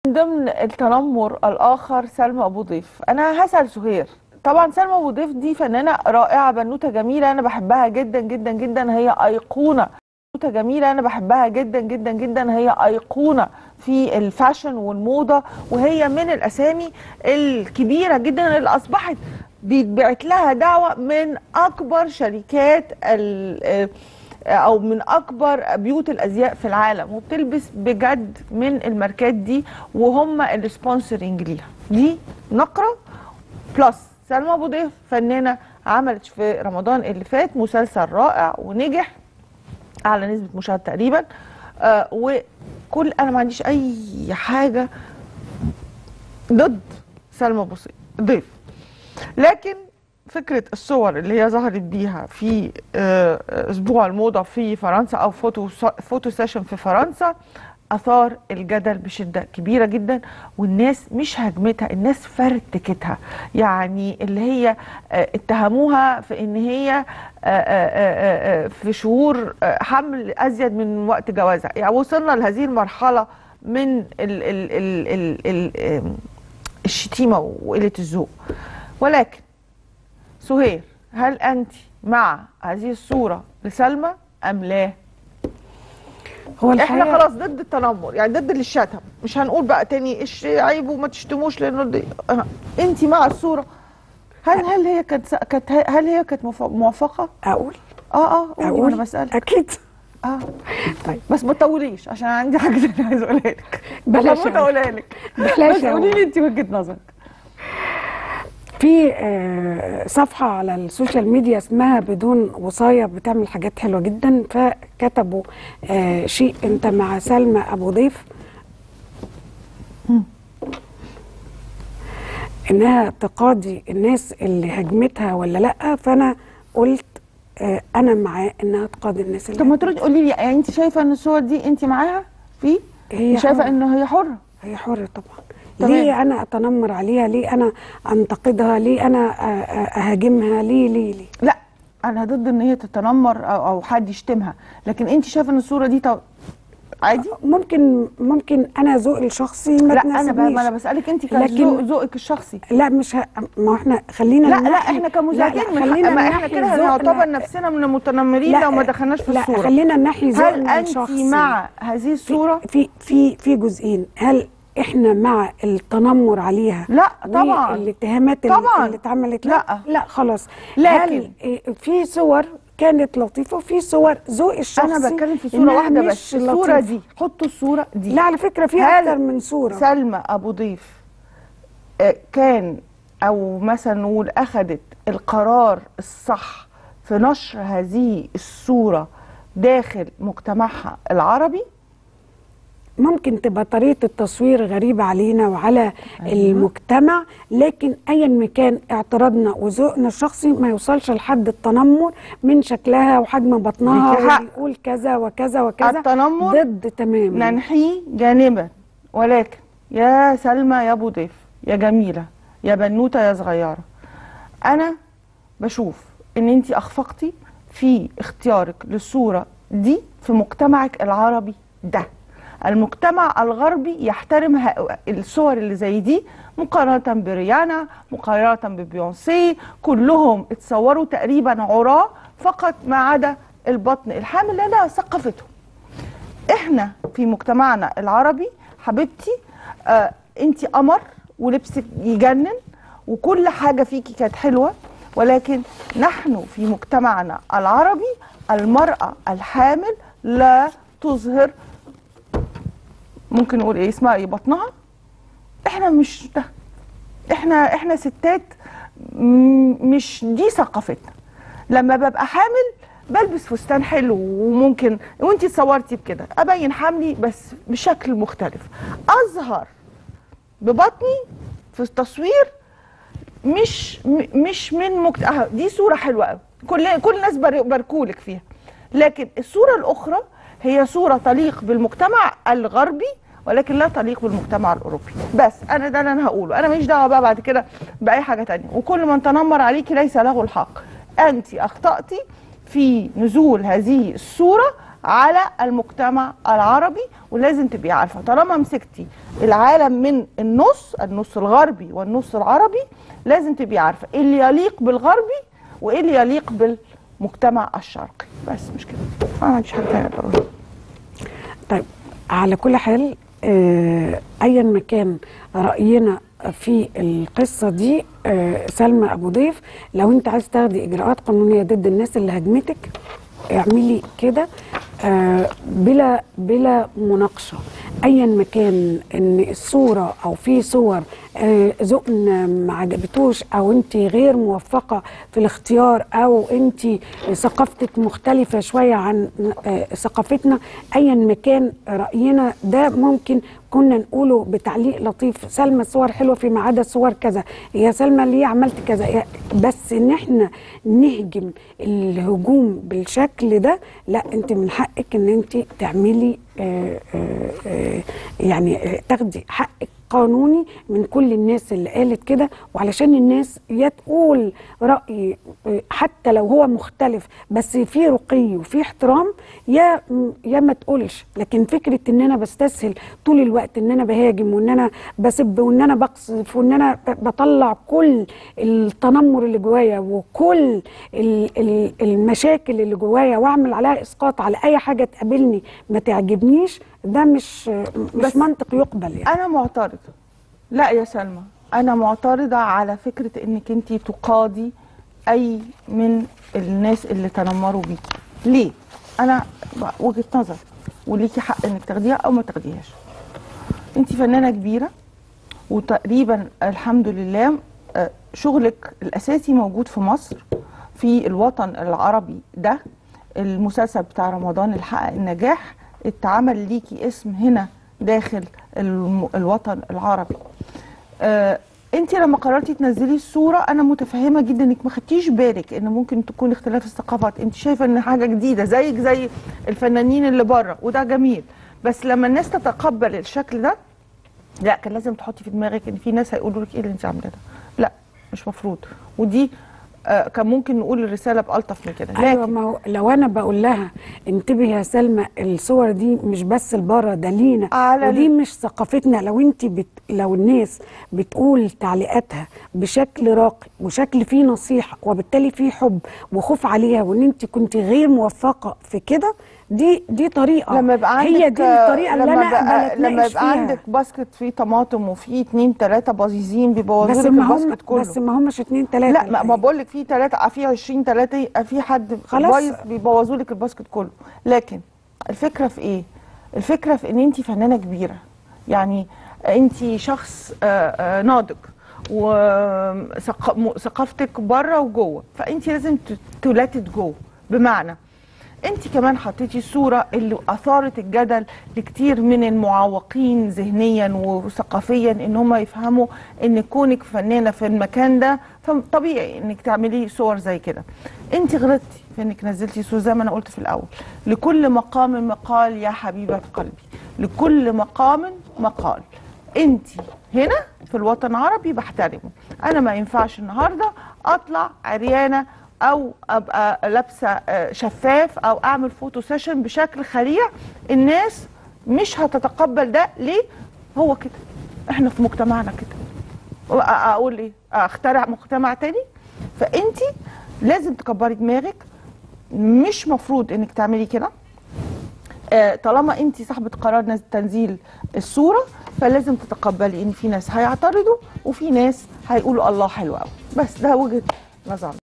من ضمن التنمر الاخر سلمى ابو ضيف انا هسال سهير طبعا سلمى ابو ضيف دي فنانه رائعه بنوته جميله انا بحبها جدا جدا جدا هي ايقونه بنوته جميله انا بحبها جدا جدا جدا هي ايقونه في الفاشن والموضه وهي من الاسامي الكبيره جدا اللي اصبحت بيتبعت لها دعوه من اكبر شركات ال- او من اكبر بيوت الازياء في العالم وبتلبس بجد من الماركات دي وهم السبونسرنج ليها دي نقره بلس سلمى ابو ضيف فنانه عملت في رمضان اللي فات مسلسل رائع ونجح اعلى نسبه مشاهده تقريبا آه وكل انا ما عنديش اي حاجه ضد سلمى ابو ضيف لكن فكره الصور اللي هي ظهرت بيها في آه، اسبوع الموضه في فرنسا او فوتو فوتو سيشن في فرنسا اثار الجدل بشده كبيره جدا والناس مش هاجمتها الناس فرتكتها يعني اللي هي آه، اتهموها في ان هي آه، آه، آه، آه، في شهور آه، حمل ازيد من وقت جوازها يعني وصلنا لهذه المرحله من ال ال ال ال ال آم، الشتيمه وقله الذوق ولكن سهير هل انت مع هذه الصوره لسلمى ام لا هو احنا الحقيقة خلاص ضد التنمر يعني ضد اللي الشتم مش هنقول بقى تاني ايش عيب وما تشتموش لانه دي... أه. انت مع الصوره هل هل هي كانت س- كانت هل هي كانت مف- موافقه اقول اه اه قولي اقول وانا بسالك اكيد اه طيب بس ما تطوليش عشان عندي حاجه تانية عايزه اقولها لك بلاش هموت اقولها لك بلاش بس قولي أقول. لي انت وجهه نظرك في آه، صفحة على السوشيال ميديا اسمها بدون وصاية بتعمل حاجات حلوة جدا فكتبوا آه، شيء انت مع سلمى ابو ضيف انها تقاضي الناس اللي هجمتها ولا لا فانا قلت آه، انا معاه انها تقاضي الناس اللي طب ما تردي قولي لي يعني انت شايفه ان الصور دي انت معاها في هي شايفه حرة. ان هي حره هي حرة طبعا تمام. ليه انا اتنمر عليها ليه انا انتقدها ليه انا آه، آه، اهاجمها ليه ليه ليه لا انا ضد ان هي تتنمر او, أو حد يشتمها لكن انت شايفه ان الصوره دي طب عادي ممكن ممكن انا ذوقي الشخصي ما لا انا ب... تناسبنيش. ما انا بسالك انت لكن- كذوق ذوقك الشخصي لا مش ه... ما هو احنا خلينا لا لا ننحي- احنا كمذيعين لا، من خلينا حق... ما احنا ننحي كده ذوقنا. هنعتبر نفسنا من المتنمرين لا، لو ما دخلناش في لا الصوره خلينا ننحي هل ذوقنا انت الشخصي مع هذه الصوره في في في جزئين هل احنا مع التنمر عليها لا طبعا والاتهامات اللي- طبعا. اللي اتعملت لا. لا خلاص لكن- هل إيه، في صور كانت لطيفه وفي صور ذوقي الشخصي انا بتكلم في صوره إنها واحده مش بس الصوره لطيفة. دي حطوا الصوره دي لا على فكره في هل اكتر من صوره سلمى ابو ضيف آه، كان او مثلا نقول اخذت القرار الصح في نشر هذه الصوره داخل مجتمعها العربي ممكن تبقى طريقة التصوير غريبة علينا وعلى أيوة. المجتمع لكن أيا ما كان اعتراضنا وذوقنا الشخصي ما يوصلش لحد التنمر من شكلها وحجم بطنها ليكي حق. ويقول كذا وكذا وكذا التنمر ضد تماما ننحيه جانبا ولكن يا سلمى يا ابو ضيف يا جميله يا بنوته يا صغيره انا بشوف ان انت اخفقتي في اختيارك للصوره دي في مجتمعك العربي ده المجتمع الغربي يحترم ه- الصور اللي زي دي مقارنة بريانا مقارنة ببيونسي كلهم اتصوروا تقريبا عراة فقط ما عدا البطن الحامل لدى ثقافتهم احنا في مجتمعنا العربي حبيبتي آه انت قمر ولبسك يجنن وكل حاجه فيكي كانت حلوه ولكن نحن في مجتمعنا العربي المراه الحامل لا تظهر ممكن نقول ايه اسمها ايه بطنها احنا مش ده احنا احنا ستات م- مش دي ثقافتنا لما ببقى حامل بلبس فستان حلو وممكن وانتي اتصورتي بكده ابين حملي بس بشكل مختلف اظهر ببطني في التصوير مش م- مش من مكت... آه دي صوره حلوه قوي كل كل الناس بار- باركولك فيها لكن الصوره الاخرى هي صوره تليق بالمجتمع الغربي ولكن لا تليق بالمجتمع الاوروبي بس انا ده اللي انا هقوله انا ماليش دعوه بقى بعد كده باي حاجه تانية وكل من تنمر عليكي ليس له الحق انت اخطاتي في نزول هذه الصوره على المجتمع العربي ولازم تبقي عارفه طالما مسكتي العالم من النص النص الغربي والنص العربي لازم تبقي عارفه ايه اللي يليق بالغربي وايه اللي يليق بالمجتمع الشرقي بس مش كده ما عنديش حاجه ثانيه اقولها طيب على كل حال آه، ايا ما كان راينا في القصه دي آه، سلمى ابو ضيف لو انت عايز تاخدي اجراءات قانونيه ضد الناس اللي هاجمتك اعملي كده آه، بلا بلا مناقشه ايا ما كان ان الصوره او في صور آه، ذوقنا ما عجبتوش او انت غير موفقه في الاختيار او انت ثقافتك مختلفه شويه عن آه، ثقافتنا ايا ما كان راينا ده ممكن كنا نقوله بتعليق لطيف سلمى صور حلوه فيما عدا صور كذا يا سلمى ليه عملت كذا يا- بس ان احنا نهجم الهجوم بالشكل ده لا انت من حقك ان انت تعملي آه، آه، آه، يعني آه، تاخدي حقك قانوني من كل الناس اللي قالت كده وعلشان الناس يا تقول رأي آه، حتى لو هو مختلف بس في رقي وفي احترام يا يا ما تقولش لكن فكرة ان انا بستسهل طول الوقت ان انا بهاجم وان انا بسب وان انا بقصف وان انا ب- بطلع كل التنمر اللي جوايا وكل ال- ال- المشاكل اللي جوايا واعمل عليها اسقاط على اي حاجة تقابلني ما تعجبنيش ده مش مش بس منطق يقبل يعني انا معترضه لا يا سلمى انا معترضه على فكره انك انت تقاضي اي من الناس اللي تنمروا بيكي ليه انا وجهه نظر وليكي حق انك تاخديها او ما تاخديهاش انت فنانه كبيره وتقريبا الحمد لله آه، شغلك الاساسي موجود في مصر في الوطن العربي ده المسلسل بتاع رمضان اللي حقق النجاح اتعمل ليكي اسم هنا داخل الم- الوطن العربي آه انت لما قررتي تنزلي الصوره انا متفهمه جدا انك ما خدتيش بالك ان ممكن تكون اختلاف الثقافات انت شايفه ان حاجه جديده زيك زي الفنانين اللي بره وده جميل بس لما الناس تتقبل الشكل ده لا كان لازم تحطي في دماغك ان في ناس هيقولوا لك ايه اللي انت عاملاه ده لا مش مفروض ودي آه كان ممكن نقول الرساله بالطف من كده ايوه لكن ما هو لو انا بقول لها انتبهي يا سلمى الصور دي مش بس لبره ده لينا على ودي ال- مش ثقافتنا لو انت بت... لو الناس بتقول تعليقاتها بشكل راقي وشكل فيه نصيحه وبالتالي فيه حب وخوف عليها وان انت كنت غير موفقه في كده دي دي طريقه لما يبقى عندك هي دي الطريقه اللي لما انا بقى اقبل لما اتناقش يبقى فيها عندك باسكت فيه طماطم وفيه اتنين تلاته باظيظين بس بيبوظوا لك ما هم الباسكت كله بس ما همش اتنين تلاته لا ما, ما بقول لك في ثلاثة في 20 ثلاثة في حد خلاص. بايظ بيبوظوا لك الباسكت كله لكن الفكرة في ايه؟ الفكرة في ان انت فنانة كبيرة يعني انت شخص آه، آه، ناضج وثقافتك بره وجوه فانت لازم تلاتت جوه بمعنى انت كمان حطيتي الصورة اللي اثارت الجدل لكتير من المعوقين ذهنيا وثقافيا ان هم يفهموا ان كونك فنانة في المكان ده فطبيعي انك تعملي صور زي كده انت غلطتي في انك نزلتي صور زي ما انا قلت في الاول لكل مقام مقال يا حبيبة قلبي لكل مقام مقال انت هنا في الوطن العربي بحترمه انا ما ينفعش النهارده اطلع عريانه او ابقى لابسه آه، شفاف او اعمل فوتو سيشن بشكل خليع الناس مش هتتقبل ده ليه هو كده احنا في مجتمعنا كده وأ- اقول ايه اخترع مجتمع تاني فانت لازم تكبري دماغك مش مفروض انك تعملي كده آه، طالما انت صاحبه قرار نز- تنزيل الصوره فلازم تتقبلي ان في ناس هيعترضوا وفي ناس هيقولوا الله حلو قوي بس ده وجهه نظر